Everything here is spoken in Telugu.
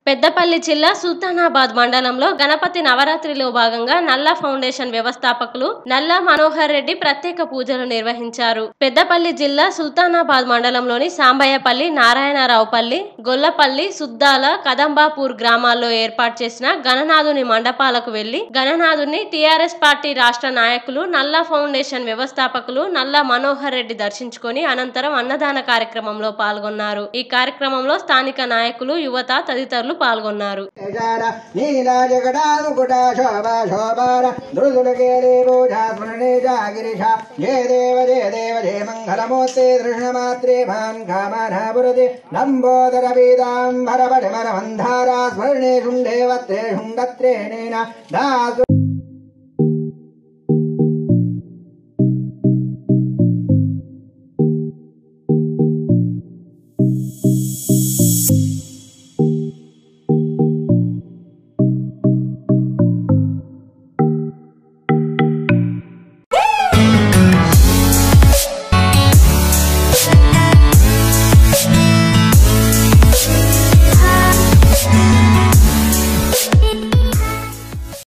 పెద్దపల్లి జిల్లా సుల్తానాబాద్ మండలంలో గణపతి నవరాత్రిలో భాగంగా నల్లా ఫౌండేషన్ వ్యవస్థాపకులు నల్లా మనోహర్ రెడ్డి ప్రత్యేక పూజలు నిర్వహించారు పెద్దపల్లి జిల్లా సుల్తానాబాద్ మండలంలోని సాంబయ్యపల్లి నారాయణరావుపల్లి గొల్లపల్లి సుద్దాల కదంబాపూర్ గ్రామాల్లో ఏర్పాటు చేసిన గణనాథుని మండపాలకు వెళ్లి గణనాథుని టీఆర్ఎస్ పార్టీ రాష్ట్ర నాయకులు నల్లా ఫౌండేషన్ వ్యవస్థాపకులు నల్లా మనోహర్ రెడ్డి దర్శించుకొని అనంతరం అన్నదాన కార్యక్రమంలో పాల్గొన్నారు ఈ కార్యక్రమంలో స్థానిక నాయకులు యువత తదితరులు పాల్గొన్నారు ఏజార నీలాజగడానుకుట శోభా శోభార దురుదులకేరే పూజా స్మరణే జాగిరిష జయ దేవ జయ దేవ జయ మంగళమూర్తే దృష్ణమాత్రే భాన్ కామానాపురతి లంబోదర వేదాంబర పరిమర మంధారా స్మరణే శుండే వత్రే శుండత్రేణేన దాసు